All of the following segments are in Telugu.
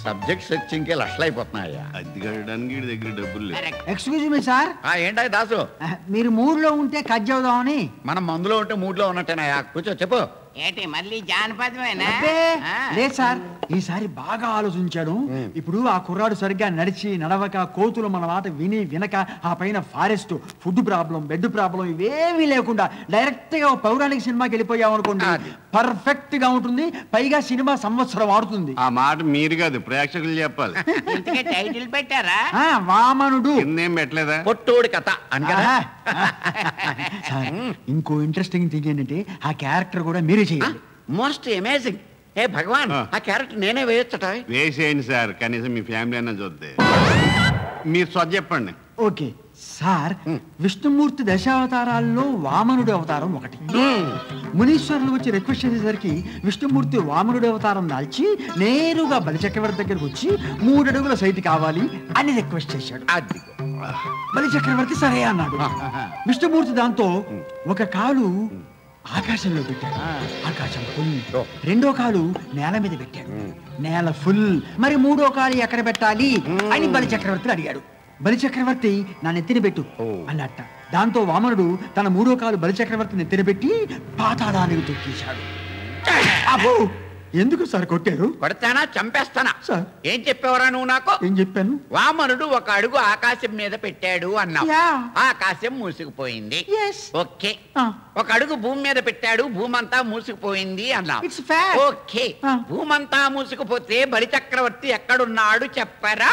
సబ్జెక్ట్ సెర్చింగ్ కి లక్షలు అయిపోతున్నాయ్యా అద్దె కట్టడానికి వీడి దగ్గర డబ్బులు లేవు ఎక్స్క్యూజ్ మీ సార్ ఆ, ఏంటా దాసు మీరు మూడ్లో ఉంటే కట్ చేద్దామని మనం మందులో ఉంటే మూడ్ లో ఉన్నట్టేనాయా కూర్చో చెప్పు ఏంటి మళ్ళీ జానపదమేనా అబ్బే, ఆ. లేదు సార్ ఈసారి బాగా ఆలోచించాడు ఇప్పుడు ఆ కుర్రాడు సరిగ్గా నడిచి నడవక కోతులు మన మాట విని వినక ఆ పైన forest food problem bed problem ఇవేమీ లేకుండా డైరెక్ట్ గా ఓ పౌరాణిక సినిమాకి వెళ్ళిపోయాం అనుకోండి అది. పర్ఫెక్ట్ గా ఉంటుంది పైగా సినిమా సంవత్సరం ఆడుతుంది ఆ మాట మీరు కాదు ప్రేక్షకులు చెప్పాలి ఇంతకీ టైటిల్ పెట్టారా ఆ, వామనుడు కిందేం పెట్టలేదా పొట్టోడి కథ అని కదా ఆహా. సార్, ఇంకో ఇంట్రెస్టింగ్ థింగ్ ఏంటంటే ఆ క్యారెక్టర్ కూడా మీరే చేయాలి మోస్ట్ అమేజింగ్ ఏ భగవాన్ ఆ. ఆ క్యారెక్టర్ నేనే వేయొచ్చట వేసేయండి సార్ కనీసం మీ ఫ్యామిలీ అన్న చూద్దే మీరు స్వచ్ఛ చెప్పండి ఓకే సార్ విష్ణుమూర్తి దశావతారాల్లో వామనుడి అవతారం ఒకటి మునీశ్వరులు వచ్చి రిక్వెస్ట్ చేసేసరికి విష్ణుమూర్తి వామనుడి అవతారం దాల్చి నేరుగా బలిచక్రవర్తి దగ్గరకు వచ్చి మూడడుగుల సైట్ కావాలి అని రిక్వెస్ట్ చేశాడు అది బలిచక్రవర్తి సరే అన్నాడు విష్ణుమూర్తి దాంతో ఒక కాలు ఆకాశంలో పెట్టాడు ఆకాశం ఫుల్ రెండో కాలు నేల మీద పెట్టాడు నేల ఫుల్ మరి మూడో కాలు ఎక్కడ పెట్టాలి అని బలి చక్రవర్తిని అడిగాడు బలి చక్రవర్తి నా నెత్తిన పెట్టు అన్నట్ట దాంతో వామనుడు తన మూడో కాలు బలి చక్రవర్తి నెత్తిన పెట్టి పాతాళానికి తొక్కేశాడు అబ్బో! ఎందుకు సార్ కొట్టారు కొడతానా చంపేస్తానా సార్. ఏం చెప్పేవరా నువ్వు నాకు ఏం చెప్పాను వామనుడు ఒక అడుగు ఆకాశం మీద పెట్టాడు అన్నావు యా. ఆకాశం మూసుకుపోయింది Yes. ఓకే ఆ. ఒక అడుగు భూమి మీద పెట్టాడు భూమంతా మూసుకుపోయింది అన్నావు It's fact. ఓకే ఆ. భూమంతా మూసుకుపోతే బలి చక్రవర్తి ఎక్కడున్నాడు చెప్పరా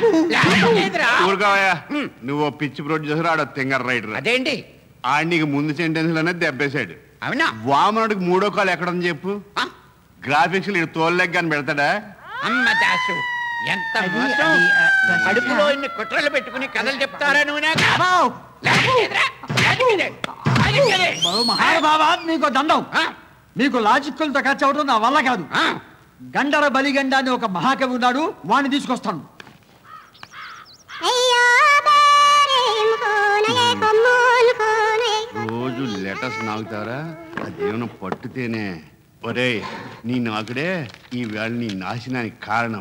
లేదురా. ఊరుకోవయ్యా నువ్వు ఓ పిచ్చి ప్రొడ్యూసర్ ఆడ తింగర్ రైటర్ అదేంటి ఆడికి ముందు సెంటెన్స్ లోనే దెబ్బేశాడు అవునా వామనుడికి మూడో కాలు ఎక్కడని చెప్పు ఆ? గ్రాఫిక్స్ ఇటు తోలులెగ్ అని పెడతాడా అమ్మ దాసు ఎంత అది- మోసం అది, ఆ, కడుపులో ఇన్ని కుట్రలు పెట్టుకుని కథలు చెప్తారా నువ్వు నాకు? అబ్బో! లేదురా. లేదురా. లేదురా. బాబు మహానుభావా, మీకు దండం ఆ? మీకు లాజిక్కులతో ఖర్చు అవడం నా వల్ల కాదు ఆ? గండర బలిగండ అని ఒక మహాకవి ఉన్నాడు వాడిని తీసుకొస్తాను రోజు లెటర్స్ నాకుతారా అదేమైనా పట్టుతేనే ఒరేయ్ నీ నాకుడే ఈ వేళ నీ నాశనానికి కారణం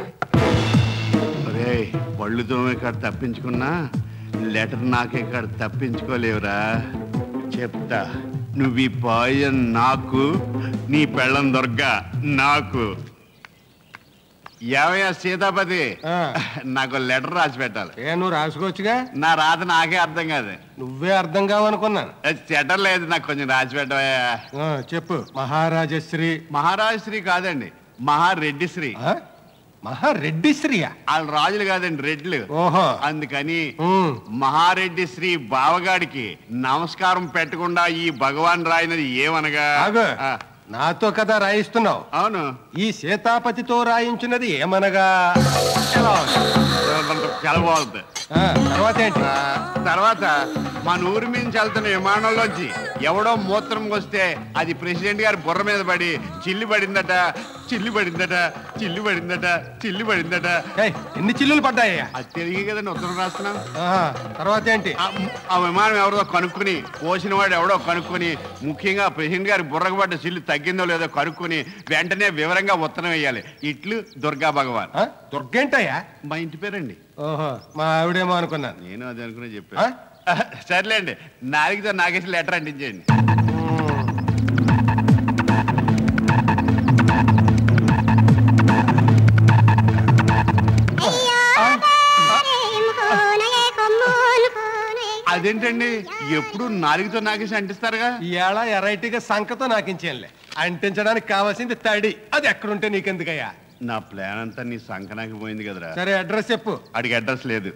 ఒరేయ్ పళ్ళు తోమే కాడ తప్పించుకున్నా లెటర్ నాకే కాడ తప్పించుకోలేవురా చెప్తా నువ్వు ఈ పాయన్ నాకు నీ పెళ్ళం దొరక్క నాకు ఏమయ్యా సీతాపతి ఆ. నాకు లెటర్ రాసి పెట్టాలి ఏ నువ్వు రాసుకోవచ్చుగా నా రాత నాకే అర్థం కాదు నువ్వే అర్థం కావనుకున్నాను చెటర్ లేదు నాకు కొంచెం రాసి పెట్టవయ్యా ఆ, చెప్పు మహారాజశ్రీ మహారాజు శ్రీ కాదండి మహారెడ్డి శ్రీ ఆ? మహారెడ్డి శ్రీయా వాళ్ళు రాజులు కాదండి రెడ్లు ఓహో అందుకని ఉమ్. మహారెడ్డి శ్రీ బావగాడికి నమస్కారం పెట్టకుండా ఈ భగవాన్ రాయినది ఏమనగా ఆగు. ఆ, నాతో కదా రాయిస్తున్నావు అవును ఈ సీతాపతితో రాయించినది ఏమనగా చాలా బాగుంది ఆ, తర్వాత ఏంటి ఆ, తర్వాత మన ఊరి నుంచి వెళ్తున్న విమానంలోంచి ఎవడో మూత్రం వస్తే అది ప్రెసిడెంట్ గారి బుర్ర మీద పడి చిల్లి పడిందట చిల్లి పడిందట చిల్లి పడిందట చిల్లి పడిందట ఏయ్, ఎన్ని చిల్లులు పడ్డాయ్యా అది తెలియ కదండి ఉత్తరం రాస్తున్నాం ఆహా, తర్వాత ఏంటి ఆ- ఆ విమానం ఎవరిదో కనుక్కొని పోసిన వాడు ఎవడో కనుక్కొని ముఖ్యంగా ప్రెసిడెంట్ గారి బుర్రకు పడ్డ చిల్లు తగ్గిందో లేదో కనుక్కొని వెంటనే వివరంగా ఉత్తరం వేయాలి ఇట్లు దుర్గా భగవాన్ ఆ? దుర్గేంటయ్యా మా ఇంటి పేరండి ఓహో మా ఆవిడేమో అనుకున్నాను నేను అది అనుకునే ఆ? చెప్పాను సర్లేండి నాలుగుతో నాగేసి లెటర్ అంటించేయండి అదేంటండి ఎప్పుడు నాలుగుతో నాగేసి అంటిస్తారుగా ఇవాళ ఎరైటీగా సంకతో నాకించేయంలే అంటించడానికి కావాల్సింది తడి అది ఎక్కడుంటే నీకెందుకయ్యా నా ప్లాన్ అంతా నీ సంకనాకి పోయింది కదరా సరే అడ్రస్ చెప్పు అడిగి అడ్రస్ లేదు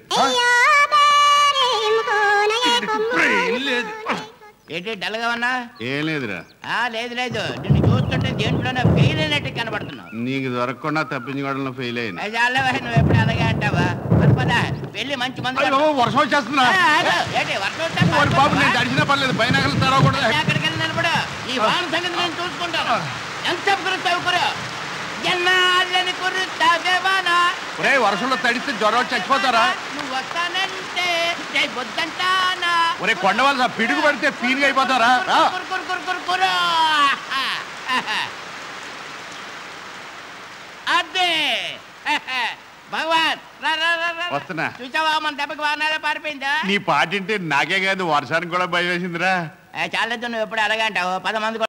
ఏం లేదు ఏంటి డల్గా ఉన్నా ఏం లేదురా ఆ లేదు లేదు నిన్ను చూస్తుంటే దేంట్లోనే ఫెయిల్ అయినట్టు కనబడుతున్నావు నీకు దొరకకుండా తప్పించుకోవడంలో ఫెయిల్ అయింది అది చాలవే, నువ్వు ఎప్పుడు అలాగే అంటావా పద పద వెళ్ళి మంచి మందు అయ్యో పట్టు. వర్షం వచ్చేస్తుందా ఆ, ఆగు. ఏంటి వర్షం వస్తే ఓరి బాబు నేను పడుకోవా? తడిచినా పర్లేదు పైన తెరవకూడదు అక్కడికి వెళ్ళి నిలబడు ఈ వాన సంగతి నేను చూసుకుంటాను ఎంత కురుస్తావు కురు ఎన్నాళ్ళని కురుస్తావే వాన ఒరే వర్షంలో తడిస్తే జ్వరం వచ్చి చచ్చిపోతారా నువ్వు వస్తానంటే జై బుద్ధంటానా ఒరే కొండవాళ్ళ పిడుగు పడితే ఫీల్గా అయిపోతారా రా. కురు కురు కురు కురు కురు అదే వస్తున్నా చూసావా మన దెబ్బకి వాహనాలే పారిపోయిందా నీ పాటింటే నాకే కాదు వర్షానికి కూడా భయం వేసిందిరా ఏ, చాలేదు నువ్వు ఎప్పుడు అలాగే అంటావు పది మంది